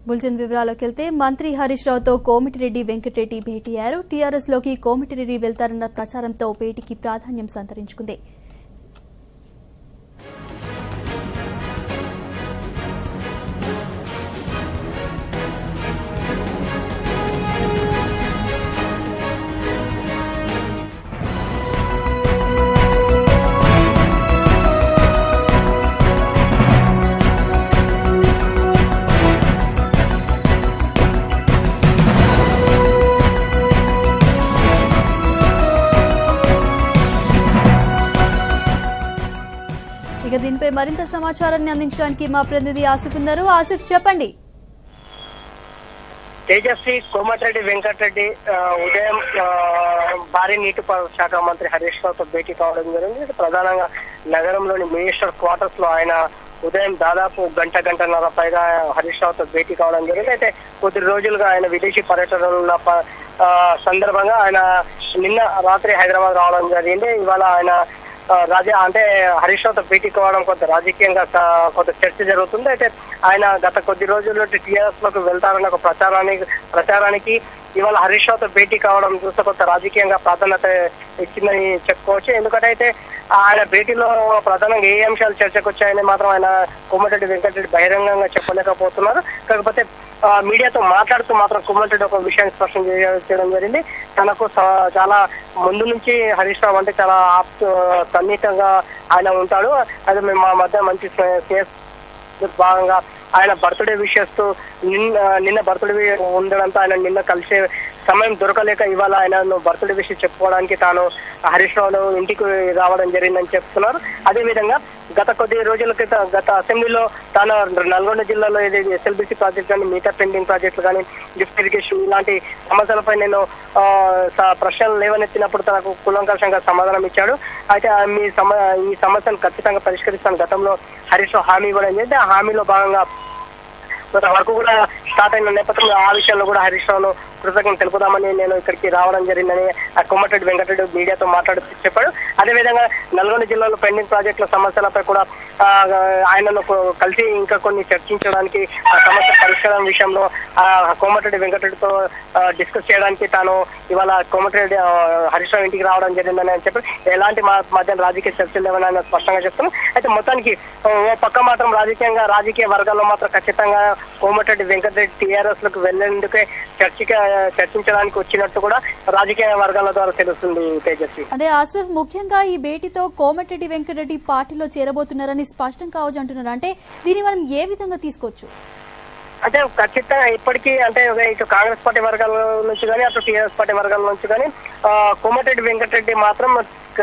bulletin వివరాల్లోకి వెళ్తే మంత్రి హరీష్ రావుతో కోమిటిరెడ్డి వెంకటరెడ్డి భేటీ అయ్యారు టీఆర్ఎస్ లోకి కోమిటిరెడ్డి వెళ్తారన్న ప్రచారంతో భేటీకి ప్రాధాన్యం సంతరించుకుంది ఇక దీనిపై మరింత సమాచారాన్ని అందించడానికి మా ప్రతినిధి ఆసిఫ్ ఉన్నారు ఆసిఫ్ చెప్పండి తేజస్వి కోమటిరెడ్డి వెంకటరెడ్డి ఆ, ఉదయం ఆ, భారీ నీటిపారుదల శాఖ మంత్రి హరీష్ రావుతో భేటీ కావడం జరిగింది ప్రధానంగా నగరంలోని మినిస్టర్ క్వార్టర్స్ లో ఆయన ఉదయం దాదాపు గంట గంటన్నర పైగా హరీష్ రావుతో భేటీ కావడం జరిగింది అయితే కొద్ది రోజులుగా ఆయన విదేశీ పర్యటనలో ఉన్న ప- ఆ, సందర్భంగా ఆయన నిన్న రాత్రి హైదరాబాద్ రావడం జరిగింది ఇవాళ ఆయన ఆ, రాజా అంటే హరీష్ రావుతో భేటీ కావడం కొంత రాజకీయంగా స- కొంత చర్చ జరుగుతుంది అయితే ఆయన గత కొద్ది రోజుల నుండి టీఆర్ఎస్ లోకి వెళ్తారన్న ఒక ప్రచారానికి ప్రచారానికి ఇవాళ హరీష్ రావుతో భేటీ కావడం చూస్తే కొంత రాజకీయంగా ప్రాధాన్యత ఇచ్చిందని చెప్పుకోవచ్చు ఎందుకంటే అయితే ఆయన భేటీలో ప్రధానంగా ఏ అంశాలు చర్చకు వచ్చాయని మాత్రం ఆయన కోమటిరెడ్డి వెంకటరెడ్డి బహిరంగంగా చెప్పలేకపోతున్నారు కాకపోతే ఆ, మీడియాతో మాట్లాడుతూ మాత్రం కుమ్మరెడ్డి ఒక విషయాన్ని స్పష్టం చేయ- చేయడం జరిగింది తనకు స- చాలా ముందు నుంచి హరీష్ రావు అంటే చాలా ఆప్త సన్నిహితంగా ఆయన ఉంటాడు అది మేము మా మధ్య మంచి స్నే- స్నేహ భాగంగా ఆయన బర్త్డే విషెస్ నిన్న నిన్న బర్త్డే ఉండడంతో ఆయన నిన్న కలిసే సమయం దొరకలేక ఇవాళ ఆయన బర్త్డే విషయం చెప్పుకోవడానికి తాను హరీష్ రావు ఇంటికి రావడం జరిగిందని చెప్తున్నారు అదే విధంగా గత కొద్ది రోజుల క్రితం గత అసెంబ్లీలో తాను నల్గొండ జిల్లాలో ఏదైతే ఎస్ఎల్బిసి ప్రాజెక్ట్ కానీ మిగతా పెండింగ్ ప్రాజెక్టులు కానీ లిఫ్ట్ ఇరిగేషన్ ఇలాంటి సమస్యలపై నేను ఆ, స- ప్రశ్నలు లేవనెత్తినప్పుడు తనకు కులంకషంగా సమాధానం ఇచ్చాడు అయితే ఆ మీ సమ ఈ సమస్యను ఖచ్చితంగా పరిష్కరిస్తాను గతంలో హరీష్ రావు హామీ ఇవ్వడం జరిగింది ఆ హామీలో భాగంగా కొంత వరకు కూడా స్టార్ట్ అయిన నేపథ్యంలో ఆ విషయంలో కూడా హరీష్ రావును కృతజ్ఞత తెలుపుదామని నేను ఇక్కడికి రావడం జరిగిందని ఆ కొమ్మటిరెడ్డి వెంకటరెడ్డి మీడియాతో మాట్లాడుతూ చెప్పాడు అదేవిధంగా నల్గొండ జిల్లాలో పెండింగ్ ప్రాజెక్టుల సమస్యలపై కూడా ఆ, ఆయనను కొ- కలిసి ఇంకా కొన్ని చర్చించడానికి ఆ సమస్య పరిష్కారం విషయంలో ఆ కోమటిరెడ్డి వెంకటరెడ్డితో డిస్కస్ చేయడానికి తాను ఇవాళ కోమటిరెడ్డి ఆ, హరీష్ రావు ఇంటికి రావడం జరిగిందని అని చెప్పి ఎలాంటి మా మధ్య రాజకీయ చర్చలు లేవని ఆయన స్పష్టంగా చెప్తున్నాను అయితే మొత్తానికి ఓ ఓ పక్క మాత్రం రాజకీయంగా రాజకీయ వర్గాల్లో మాత్రం ఖచ్చితంగా కోమటిరెడ్డి వెంకటరెడ్డి టీఆర్ఎస్ లకు వెళ్లేందుకే చర్చకి చర్చించడానికి వచ్చినట్టు కూడా రాజకీయ వర్గాల ద్వారా తెలుస్తుంది తేజస్వి అంటే ఆసిఫ్ ముఖ్యంగా ఈ భేటీతో కోమటిరెడ్డి వెంకటరెడ్డి పార్టీలో చేరబోతున్నారని స్పష్టం కావచ్చు అంటున్నారు అంటే దీన్ని మనం ఏ విధంగా తీసుకోవచ్చు అంటే ఖచ్చితంగా ఇప్పటికీ అంటే ఒక ఇటు కాంగ్రెస్ పార్టీ వర్గాల నుంచి కానీ అటు టీఆర్ఎస్ పార్టీ వర్గాల నుంచి కానీ ఆ, కోమటిరెడ్డి వెంకటరెడ్డి మాత్రం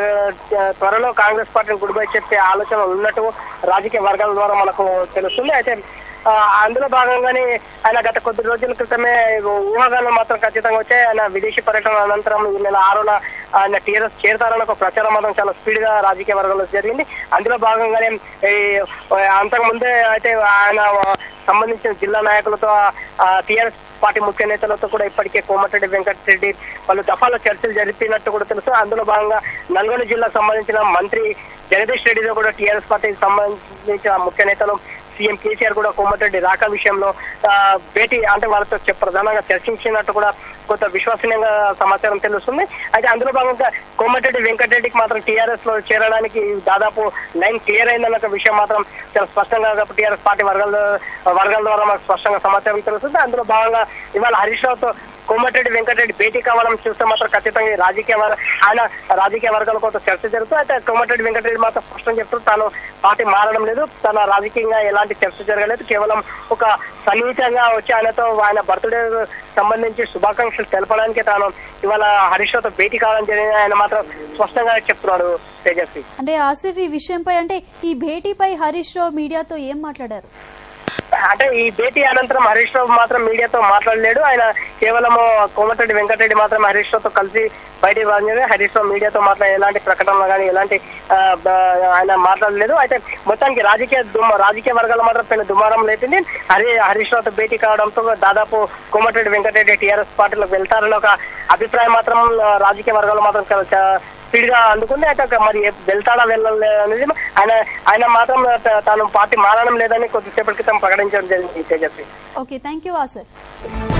క- త్వరలో కాంగ్రెస్ పార్టీని గుడిపై చెప్పే ఆలోచన ఉన్నట్టు రాజకీయ వర్గాల ద్వారా మనకు తెలుస్తుంది అయితే ఆ, అందులో భాగంగానే ఆయన గత కొద్ది రోజుల క్రితమే ఊహాగానం మాత్రం ఖచ్చితంగా వచ్చాయి ఆయన విదేశీ పర్యటన అనంతరం ఈ నెల ఆరున ఆయన టీఆర్ఎస్ చేరతారన్న ఒక ప్రచారం మాత్రం చాలా స్పీడ్ గా రాజకీయ వర్గంలో జరిగింది అందులో భాగంగానే ఈ అంతకు ముందే అయితే ఆయన సంబంధించిన జిల్లా నాయకులతో టీఆర్ఎస్ పార్టీ ముఖ్య నేతలతో కూడా ఇప్పటికే కోమటిరెడ్డి వెంకటరెడ్డి పలు దఫాల చర్చలు జరిపినట్టు కూడా తెలుసు అందులో భాగంగా నల్గొండ జిల్లాకు సంబంధించిన మంత్రి జగదీష్ రెడ్డితో కూడా టీఆర్ఎస్ పార్టీకి సంబంధించిన ముఖ్య నేతలు సీఎం కేసీఆర్ కూడా కోమటిరెడ్డి రాక విషయంలో ఆ, భేటీ అంటే వాళ్ళతో చె- ప్రధానంగా చర్చించినట్టు కూడా కొంత విశ్వసనీయంగా సమాచారం తెలుస్తుంది అయితే అందులో భాగంగా కోమటిరెడ్డి వెంకటరెడ్డికి మాత్రం టీఆర్ఎస్ లో చేరడానికి దాదాపు లైన్ క్లియర్ అయిందన్న ఒక విషయం మాత్రం చాలా స్పష్టంగా టీఆర్ఎస్ పార్టీ వర్గాల వర్గాల ద్వారా మనకు స్పష్టంగా సమాచారం తెలుస్తుంది అందులో భాగంగా ఇవాళ హరీష్ రావుతో కోమటిరెడ్డి వెంకటరెడ్డి భేటీ కావడం చూస్తే మాత్రం ఖచ్చితంగా ఈ రాజకీయ వర్- ఆయన రాజకీయ వర్గాల కొంత చర్చ జరుగుతుంది అయితే కోమటిరెడ్డి వెంకటరెడ్డి మాత్రం స్పష్టం చెప్తూ తాను పార్టీ మారడం లేదు తన రాజకీయంగా ఎలాంటి చర్చ జరగలేదు కేవలం ఒక సన్నిహితంగా వచ్చి ఆయనతో ఆయన బర్త్డే సంబంధించి శుభాకాంక్షలు తెలపడానికి తాను ఇవాళ హరీష్ రావుతో భేటీ కావడం జరిగింది ఆయన మాత్రం స్పష్టంగా చెప్తున్నాడు తేజస్వి అంటే ఆసిఫ్ ఈ విషయంపై అంటే ఈ భేటీపై హరీష్ రావు మీడియాతో ఏం మాట్లాడారు అంటే ఈ భేటీ అనంతరం హరీష్ రావు మాత్రం మీడియాతో మాట్లాడలేడు ఆయన కేవలం కోమటిరెడ్డి వెంకటరెడ్డి మాత్రం హరీష్ రావుతో కలిసి బయటికి రాజు హరీష్ రావు మీడియాతో మాత్రం ఎలాంటి ప్రకటనలు కానీ ఎలాంటి ఆ, బ- ఆయన మాట్లాడలేదు అయితే మొత్తానికి రాజకీయ దుమ్మ రాజకీయ వర్గాల మాత్రం పెద్ద దుమారం లేపింది హరి హరీష్ రావుతో భేటీ కావడంతో దాదాపు కోమటిరెడ్డి వెంకటరెడ్డి టీఆర్ఎస్ పార్టీలోకి వెళ్తారని ఒక అభిప్రాయం మాత్రం ఆ, రాజకీయ వర్గాలు మాత్రం చాలా చ- స్పీడ్ గా అందుకుంది అయితే ఒక మరి వెళ్తాడా వెళ్ళలే అనేది ఆయన ఆయన మాత్రం త- తాను పార్టీ మారడం లేదని కొద్దిసేపటి క్రితం ప్రకటించడం జరిగింది Tejaswi okay thank you Wasar